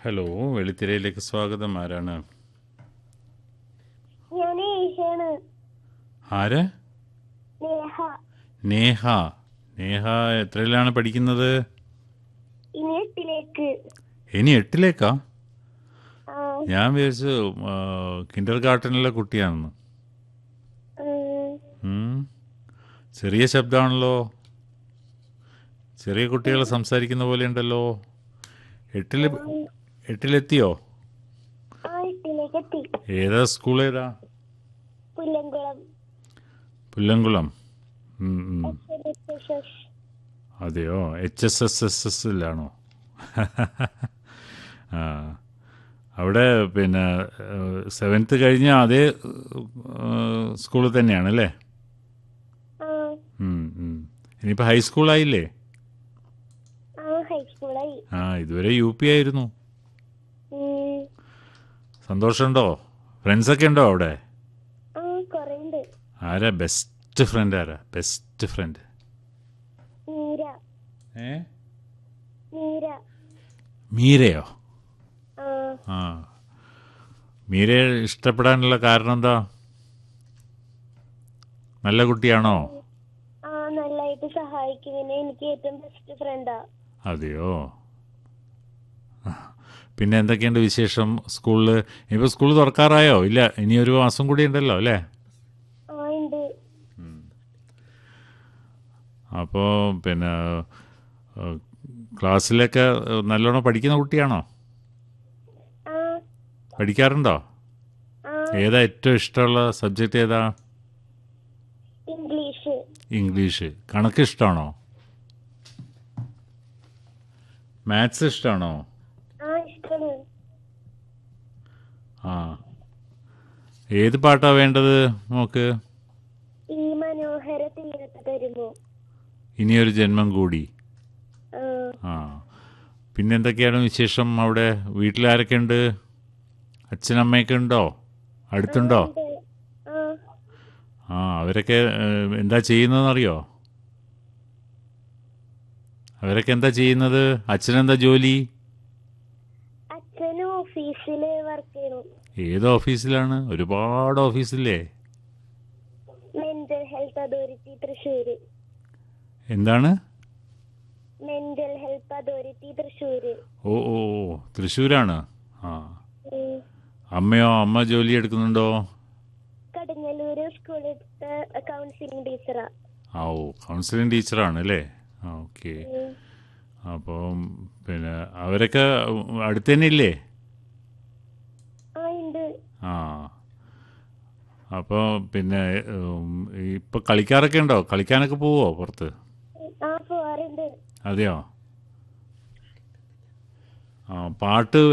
Hello വെളിത്തിരയിലേക്ക് സ്വാഗതം ആരാണ് ഞാൻ ഏഷ്യാണ് ആര് നേഹ നേഹ നേഹ എത്രയിലാണ് പഠിക്കുന്നത് ഇനി എട്ടിലേക്ക് ഇനി എട്ടിലേക്കാ ആ, ഞാൻ വിചാരിച്ചു കിൻഡർ ഗാർട്ടനിലെ കുട്ടിയാണെന്ന് ഉം, ഉം. ചെറിയ ശബ്ദമാണല്ലോ ചെറിയ കുട്ടികൾ സംസാരിക്കുന്ന പോലെ ഉണ്ടല്ലോ എട്ടില് എട്ടിലെത്തിയോ ആ എട്ടിലേക്ക് എത്തി ഏതാ സ്കൂൾ ഏതാ പുല്ലംകുളം പുല്ലങ്കുളം ഉം, ഉം. SSS. അതെയോ എച്ച് എസ് എസ് എസ് എസിലാണോ ആ അവിടെ പിന്നെ സെവൻത്ത് കഴിഞ്ഞ അതേ സ്കൂളിൽ തന്നെയാണ് അല്ലേ ആ ഉം, ഉം. ഇനിയിപ്പോൾ ഹൈസ്കൂളായില്ലേ ആ ഹൈസ്കൂളായി ആ ഇതുവരെ യു പി ആയിരുന്നു ഉം, സന്തോഷമുണ്ടോ ഫ്രണ്ട്സൊക്കെ ഉണ്ടോ അവിടെ ആ കൊറേ ഉണ്ട് ആരാ ബെസ്റ്റ് ഫ്രണ്ട് ആരാ ബെസ്റ്റ് ഫ്രണ്ട് മീര ഏ മീര മീരയോ ആ ആ മീരയെ ഇഷ്ടപ്പെടാനുള്ള കാരണം എന്താ നല്ല കുട്ടിയാണോ ആ നന്നായിട്ട് സഹായിക്കും പിന്നെ എനിക്ക് ഏറ്റവും ബെസ്റ്റ് ഫ്രണ്ടാ അതെയോ പിന്നെ എന്തൊക്കെയുണ്ട് വിശേഷം സ്കൂളിൽ ഇനിയിപ്പോൾ സ്കൂൾ തുറക്കാറായോ ഇല്ല ഇനി ഒരു മാസം കൂടി ഉണ്ടല്ലോ അല്ലേ ആ ഉണ്ട് അപ്പോൾ പിന്നെ ഏഹ്, ക്ലാസ്സിലൊക്കെ നല്ലോണം പഠിക്കുന്ന കുട്ടിയാണോ ആ പഠിക്കാറുണ്ടോ ആ ഏതാ ഏറ്റവും ഇഷ്ടമുള്ള സബ്ജക്റ്റ് ഏതാ ഇംഗ്ലീഷ് ഇംഗ്ലീഷ് കണക്ക് ഇഷ്ടമാണോ മാത്സ് ഇഷ്ടമാണോ ആ ഇഷ്ടമാണ് ആ ഏത് പാട്ടാ വേണ്ടത് നോക്ക് ഈ മനോഹര തീരത്ത് തരുമോ ഇനിയൊരു ജന്മം കൂടി ആ ആ പിന്നെ എന്തൊക്കെയാണ് വിശേഷം അവിടെ വീട്ടിലാരൊക്കെ ഉണ്ട് അച്ഛനമ്മയൊക്കെ ഉണ്ടോ അടുത്തുണ്ടോ ഉണ്ട്. ആ ആ അവരൊക്കെ ഏഹ്, എന്താ ചെയ്യുന്നതെന്നറിയോ അവരൊക്കെ എന്താ ചെയ്യുന്നത് അച്ഛനെന്താ ജോലി അച്ഛൻ ഓഫീസില് വർക്ക് ചെയ്യണു ഏത് ഓഫീസിലാണ് ഒരുപാട് ഓഫീസില്ലേ മെന്റൽ ഹെൽത്ത് അതോറിറ്റി തൃശ്ശൂര് എന്താണ് മെന്റൽ ഹെൽത്ത് അതോറിറ്റി തൃശ്ശൂര് ഓ ഓ ഓ തൃശ്ശൂരാണ് ആ ഉം. അമ്മയോ അമ്മ ജോലി എടുക്കുന്നുണ്ടോ കടുങ്ങല്ലൂര് സ്കൂളിലത്തെ കൗൺസിലിംഗ് ടീച്ചറാ ആ ഓ കൗൺസിലിംഗ് ടീച്ചറാണ് അല്ലേ ആ ഓക്കെ ഉം. അപ്പം പിന്നെ അവരൊക്കെ അടുത്ത് തന്നെ ഇല്ലേ ആ ഉണ്ട് ആ അപ്പോൾ പിന്നെ ഇപ്പം കളിക്കാറൊക്കെ ഉണ്ടോ കളിക്കാനൊക്കെ പോവോ പുറത്ത് ആ പോവാറുണ്ട് അതെയോ ആ പാട്ട്